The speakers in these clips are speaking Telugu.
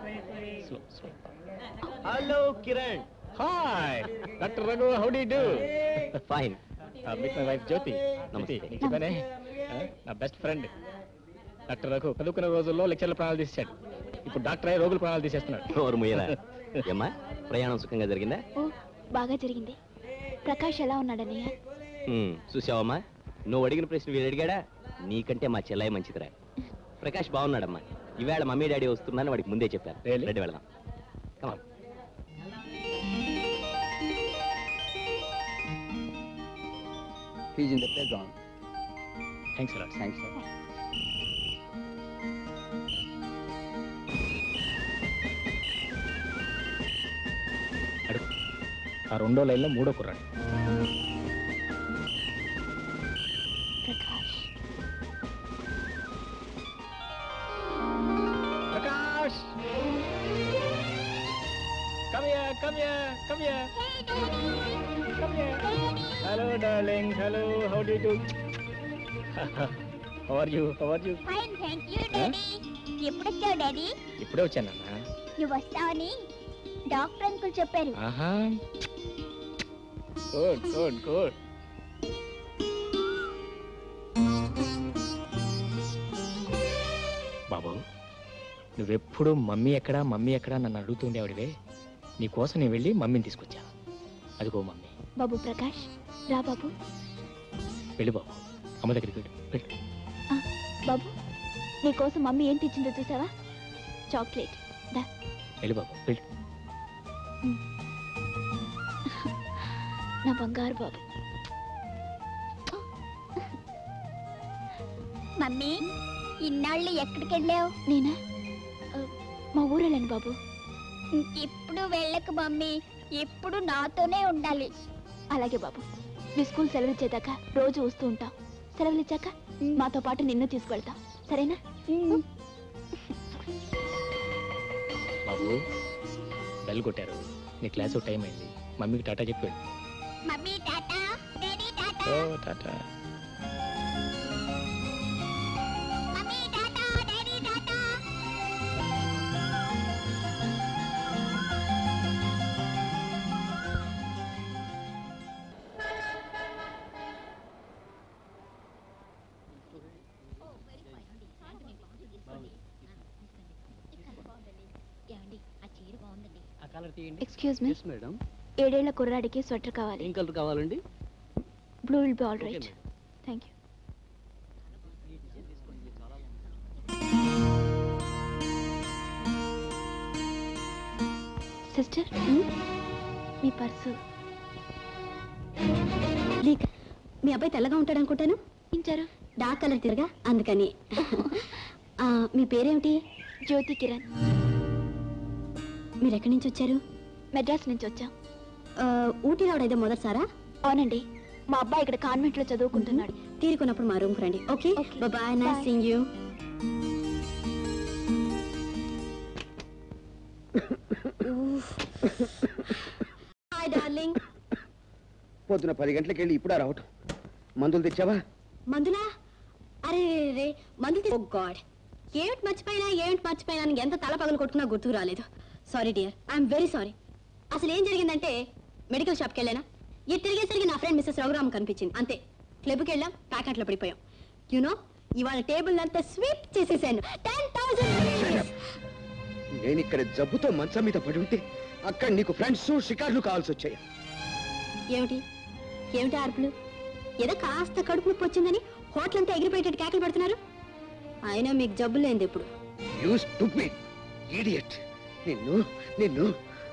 Hello Kiran hi doctor Raghu how do do fine meet my wife Jyothi నమస్తే. జ్యోతి, నీకు చెప్పానే ఆ, నా బెస్ట్ ఫ్రెండ్ డాక్టర్ రఘు చదువుకునే రోజుల్లో లెక్చర్ల ప్రాణాలు తీసేశాడు ఇప్పుడు డాక్టర్ అయ్యి రోగుల ప్రాణాలు తీసేస్తున్నాడు నోరు ముయ్యరా ఏమ్మా ప్రయాణం సుఖంగా జరిగిందా ఓ బాగా జరిగింది ప్రకాష్ ఎలా ఉన్నాడన్నయ్య హ్మ్, చూసావమ్మా నువ్వు అడిగిన ప్రశ్న వీడు అడిగాడా నీకంటే మా చెల్లయ్య మంచిదిరా ప్రకాష్ బాగున్నాడమ్మా ఈవేళ మమ్మీ డాడీ వస్తుందని వాడికి ముందే చెప్పారు Really? రెడీ వెళదాం Come on. He's in the playground. Thanks a lot Thanks, sir. అడుగు ఆ రెండో లైన్లో మూడో కుర్రాడు Prakash Prakash come here come here come here come here hello darling hello how do you how are you how are you fine thank you daddy ఎప్పుడు వచ్చావు డాడీ ఇప్పుడే వచ్చానన్నా నువ్వు వస్తావని డాక్టర్ అంకుల్ చెప్పారు ఆహా గుడ్ గుడ్ గుడ్ బాబు నువ్వెప్పుడు మమ్మీ ఎక్కడా మమ్మీ ఎక్కడా నన్ను అడుగుతుండేవాడివే నీకోసం నేను వెళ్ళి మమ్మీని తీసుకొచ్చా అదిగో మమ్మీ బాబు ప్రకాష్ రా బాబు వెళ్ళి బాబు అమ్మ దగ్గరికి వెళ్ళు వెళ్ళు బాబు నీకోసం మమ్మీ ఏం తెచ్చిందో చూసావా చాక్లెట్ దా వెళ్ళి బాబు వెళ్ళు నా బంగారు బాబు మమ్మీ ఇన్నాళ్ళు ఎక్కడికి వెళ్ళావు నేనా ఆ, మా ఊరెళ్ళాను బాబు ఎప్పుడు వెళ్ళకు మమ్మీ ఎప్పుడు నాతోనే ఉండాలి అలాగే బాబు మీ స్కూల్ సెలవు ఇచ్చేదాకా రోజు వస్తూ ఉంటాం సెలవులు ఇచ్చాక మాతో పాటు నిన్ను తీసుకువెళ్తాం సరేనా బాబు బెల్ కొట్టారు నీ క్లాస్ టైం అయింది మమ్మీకి టాటా చెప్పి వెళ్ళు mummy tata daddy tata oh tata mummy tata daddy tata excuse me Yes, madam. ఏడేళ్ల కుర్రాడికి స్వెటర్ కావాలి ఏం కలర్ కావాలండి blue will be all Okay, right madam. Thank you sister మీ పర్సు లీక్ మీ అబ్బాయి తెల్లగా ఉంటాడు అనుకుంటాను ఇచ్చారు డార్క్ కలర్ తిరగా అందుకని ఆ, మీ పేరేమిటి జ్యోతి కిరణ్ మీరు ఎక్కడి నుంచి వచ్చారు మెడ్రాస్ నుంచి వచ్చాం ఆ, ఊటీ రావడం ఇదే మొదటిసారా అవునండి మా అబ్బాయి ఇక్కడ కాన్వెంట్ లో చదువుకుంటున్నాడు తీరుకున్నప్పుడు మా రూమ్కి రండి okay Okay. Bye nice Bye. Seeing you hi darling పొద్దున పది గంటలకు వెళ్ళి ఇప్పుడా రావటం మందులు తెచ్చావా మందులా అరే రే, రే మందు ఓ గాడ్ ఏమిటి మర్చిపోయినా ఏమిటి మర్చిపోయినా అని ఎంత తల పగలు కొట్టుకున్నా గుర్తుకు రాలేదు sorry dear I'm very sorry అసలు ఏం జరిగిందంటే మెడికల్ షాప్కి వెళ్ళానా ఇది తిరిగేసరికి నా ఫ్రెండ్ మిస్సెస్ రఘురామ్ కనిపించింది అంతే క్లబ్కి వెళ్ళాం ప్యాకెట్లో పడిపోయాం యునో ఇవాళ టేబుల్ అంతా స్వీప్ చేసేసాను టెన్ థౌసండ్ నేను ఇక్కడ జబ్బుతో మంచం మీద పడి ఉంటే అక్కడ నీకు ఫ్రెండ్స్ షికార్లు కావాల్సి వచ్చాయి ఏమిటి ఏమిటి అర్పులు ఏదో కాస్త కడుపు నొప్పి వచ్చిందని హోటల్ అంతా ఎగిరిపోయేటట్టు కేకలు పెడుతున్నారు అయినా మీకు జబ్బు లేనిది ఇప్పుడు యూ స్టూపిడ్ ఇడియట్ నిన్ను నిన్ను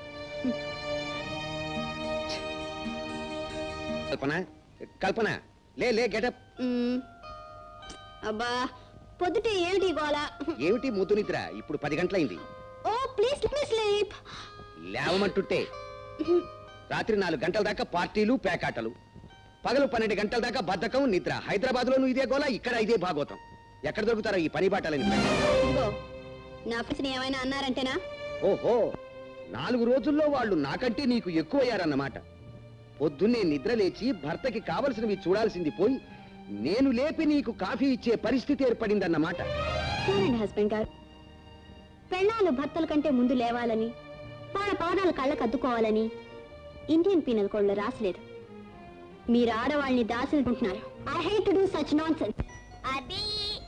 కల్పన కల్పన లే లే గెటప్ మ్మ్. అబ్బా పొద్దుటే ఏమిటి గోల ఏమిటి ముద్దు నిద్ర ఇప్పుడు పది గంటలైంది ఓ ప్లీజ్ మీ స్లీప్ లేవమంటుంటే రాత్రి నాలుగు గంటల దాకా పార్టీలు పేకాటలు పగలు పన్నెండు గంటల దాకా బద్ధకం నిద్ర హైదరాబాద్ లోను ఇదే గోల ఇక్కడ ఇదే భాగవతం ఎక్కడ దొరుకుతారో ఈ పని బాటలని ఇదిగో నా ఫ్రెండ్స్ ఏమైనా అన్నారంటేనా ఓహో నాలుగు రోజుల్లో వాళ్ళు నాకంటే నీకు ఎక్కువయ్యారన్నమాట పొద్దున్నే నిద్ర లేచి భర్తకి కావలసినవి చూడాల్సింది పోయి నేను లేపి నీకు కాఫీ ఇచ్చే పరిస్థితి ఏర్పడిందన్నమాట చూడండి హస్బెండ్ గారు పెళ్ళాలు భర్తల కంటే ముందు లేవాలని వాళ్ళ పాదాలు కళ్ళకు అద్దుకోవాలని ఇండియన్ పీనల్ కోడ్లో రాసలేదు మీరు ఆడవాళ్ళని దాసుకుంటున్నారు I hate to do such నాన్ అది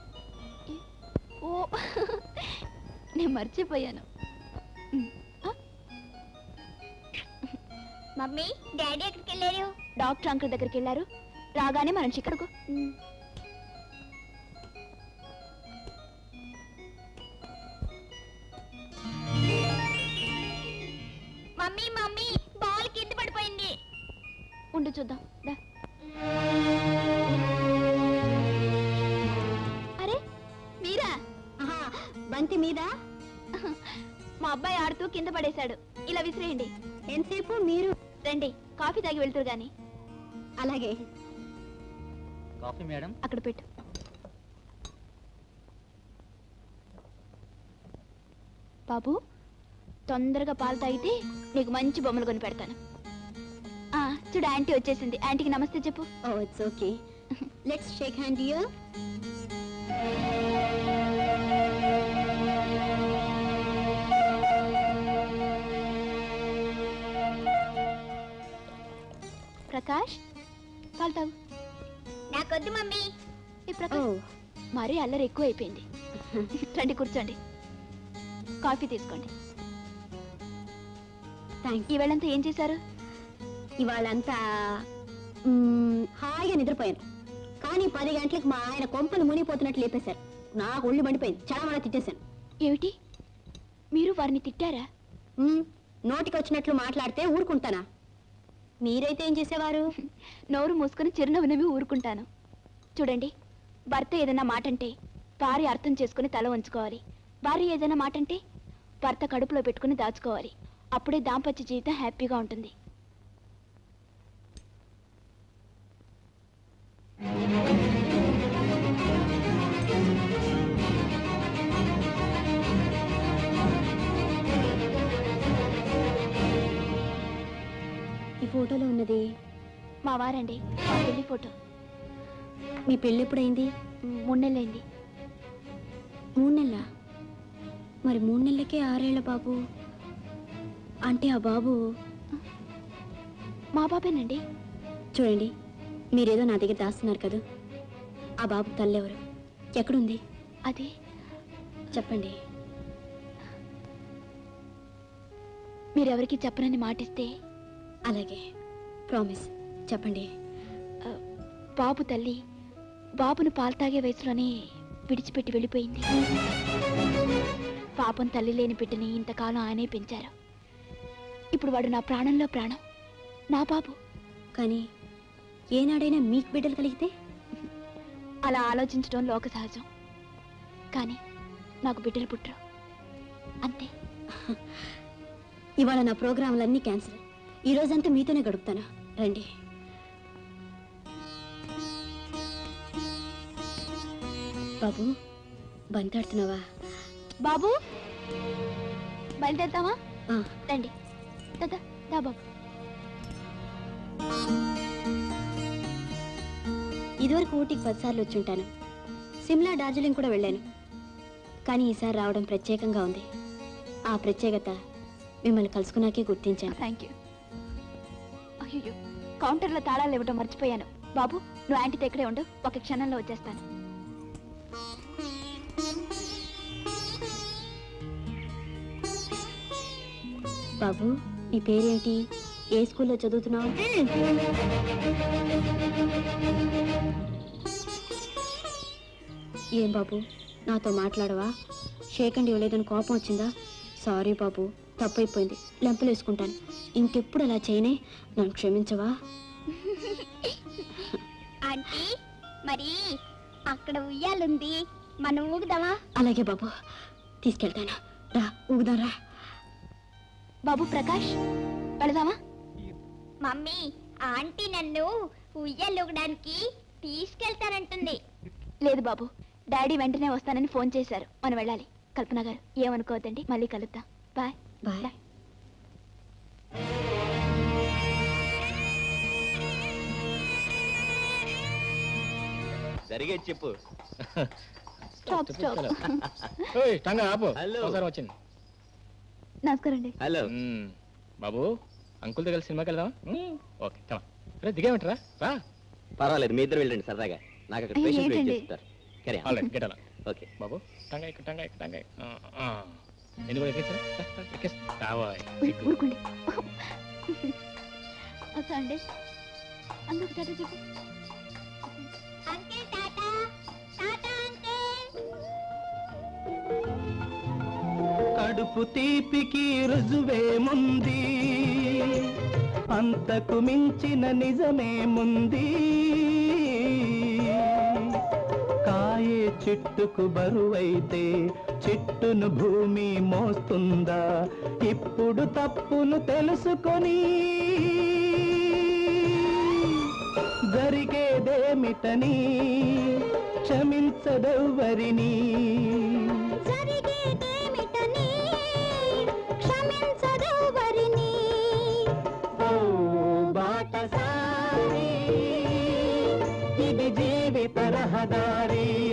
ఓ నేను మర్చిపోయాను మమ్మీ డాడీ ఎక్కడికి వెళ్ళారు డాక్టర్ అంకుల్ దగ్గరికి వెళ్ళారు రాగానే మనం చిక్కడుకు మమ్మీ మమ్మీ బాల్ కింద పడిపోయింది ఉండు చూద్దాం దా. అరే మీరా బంతి మీద మా అబ్బాయి ఆడుతూ కింద పడేశాడు ఇలా విసిరేయండి ఎంతసేపు మీరు రండి కాఫీ తాగి వెళ్తురు గాని అలాగే కాఫీ మేడం అక్కడ పెట్టు బాబు తొందరగా పాలు తాగితే నీకు మంచి బొమ్మలు కొని పెడతాను ఆ, చూడు ఆంటీ వచ్చేసింది ఆంటీకి నమస్తే చెప్పు oh it's okay let's shake hand you Prakash పాలు తాగు నాకొద్దు మమ్మీ ఏ ఓ ప్రకాష్ మరీ అల్లరి ఎక్కువ అయిపోయింది రండి కూర్చోండి కాఫీ తీసుకోండి థ్యాంక్స్ ఈ వేళంతా ఏం చేశారు ఇవాళంతా మ్మ్, హాయిగా నిద్రపోయాను కానీ పది గంటలకు మా ఆయన కొంపలు మునిగిపోతున్నట్లు లేపేశారు నాకు ఒళ్ళు మండిపోయింది చాలా మళ్ళీ తిట్టేశాను ఏమిటి మీరు వారిని తిట్టారా మ్మ్, నోటికి వచ్చినట్లు మాట్లాడితే ఊరుకుంటానా మీరైతే ఏం చేసేవారు నోరు మూసుకొని చిరునవ్వు నవ్వి ఊరుకుంటాను చూడండి భర్త ఏదైనా మాట అంటే భార్య అర్థం చేసుకుని తల ఉంచుకోవాలి భార్య ఏదైనా మాట అంటే భర్త కడుపులో పెట్టుకుని దాచుకోవాలి అప్పుడే దాంపత్య జీవితం హ్యాపీగా ఉంటుంది ఈ ఫోటోలో ఉన్నది మా వారండి మా పెళ్లి ఫోటో మీ పెళ్ళి ఎప్పుడైంది మ్, మూడు నెలలైంది మూడు నెలల మరి మూడు నెలలకే ఆరేళ్ల బాబు అంటే ఆ బాబు మా బాబేనండి చూడండి మీరేదో నా దగ్గర దాస్తున్నారు కదా ఆ బాబు తల్లెవరు ఎక్కడుంది అది చెప్పండి మీరెవరికి చెప్పనని మాటిస్తే అలాగే ప్రామిస్ చెప్పండి ఆ, బాబు తల్లి బాబును పాలు తాగే వయసులోనే విడిచిపెట్టి వెళ్ళిపోయింది పాపం తల్లి లేని బిడ్డని ఇంతకాలం ఆయనే పెంచారు ఇప్పుడు వాడు నా ప్రాణంలో ప్రాణం నా బాబు కానీ ఏనాడైనా మీకు బిడ్డలు కలిగితే అలా ఆలోచించడం లోక సహజం కానీ నాకు బిడ్డలు పుట్టరు అంతే ఇవాళ నా ప్రోగ్రాంలన్నీ క్యాన్సిల్ ఈ రోజంతా మీతోనే గడుపుతాను రండి బాబు బంతాడుతున్నావా బాబు బయలుదేరుతామా ఆ, రండి దాదా దా బాబు ఇదివరకు ఊటీకి పదిసార్లు వచ్చి ఉంటాను సిమ్లా డార్జిలింగ్ కూడా వెళ్ళాను కానీ ఈసారి రావడం ప్రత్యేకంగా ఉంది ఆ ప్రత్యేకత మిమ్మల్ని కలుసుకున్నాకే గుర్తించాను థ్యాంక్ యూ అయ్యో కౌంటర్లో తాళాలు ఇవ్వడం మర్చిపోయాను బాబు నువ్వు ఆంటీతో ఇక్కడే ఉండు ఒక క్షణంలో వచ్చేస్తాను బాబు నీ పేరేంటి ఏ స్కూల్లో చదువుతున్నావు ఏం బాబు నాతో మాట్లాడవా షేక్ అండ్ ఇవ్వలేదని కోపం వచ్చిందా సారీ బాబు తప్పైపోయింది లెంపలు వేసుకుంటాను ఇంకెప్పుడు అలా చేయనే నన్ను క్షమించవా ఆంటీ మరి అక్కడ ఉయ్యాలుంది మనం ఊగుదామా అలాగే బాబు తీసుకెళ్తాను రా ఊగుదాం రా బాబు ప్రకాష్ వెళదామా మమ్మీ ఆంటీ నన్ను ఉయ్యాలు ఊగడానికి తీసుకెళ్తానంటుంది లేదు బాబు డాడీ వెంటనే వస్తానని ఫోన్ చేశారు మనం వెళ్ళాలి కల్పన గారు ఏమనుకోవద్దండి మళ్ళీ కలుద్దాం బాయ్ బాయ్ బాయ్. సరిగా చెప్పు స్టాప్ స్టాప్ ఓయ్ టంగా ఆపు హలో. ఒకసారి వచ్చింది నమస్కారం అండి హలో మ్మ్. బాబు అంకుల్తో కలిసి సినిమాకి వెళ్దాం ఓకే కమా రే దిగేమంటారా రా పర్వాలేదు మీ ఇద్దరు వెళ్ళండి సరదాగా నాకు అక్కడ అయ్యో, పేషెంట్ వెయిట్ ఏంటండి? చేస్తారు సరే ఆల్ రైట్ గెట్ అలా ఓకే బాబు టంగా ఇక్కడ టంగా ఇక్కడ టంగా ఆ, ఆ. ఎందుకు ఎక్కేసా ఎక్కేస్తా రావాయ్ ఉయ్, ఊరుకోండి వస్తా అండి అందరికి టాటా చెప్పు అంకిల్ టాటా టాటా అంకిల్ కడుపు తీపికి రుజువేముంది అంతకు మించిన నిజమేముంది కాయే చెట్టుకు బరువైతే చెట్టును భూమి మోస్తుందా ఇప్పుడు తప్పును తెలుసుకొని జరిగేదేమిటని క్షమించదెవ్వరిని జరిగేదేమిటని క్షమించదెవ్వరిని ఓ బాటసారి ఇది జీవిత రహదారి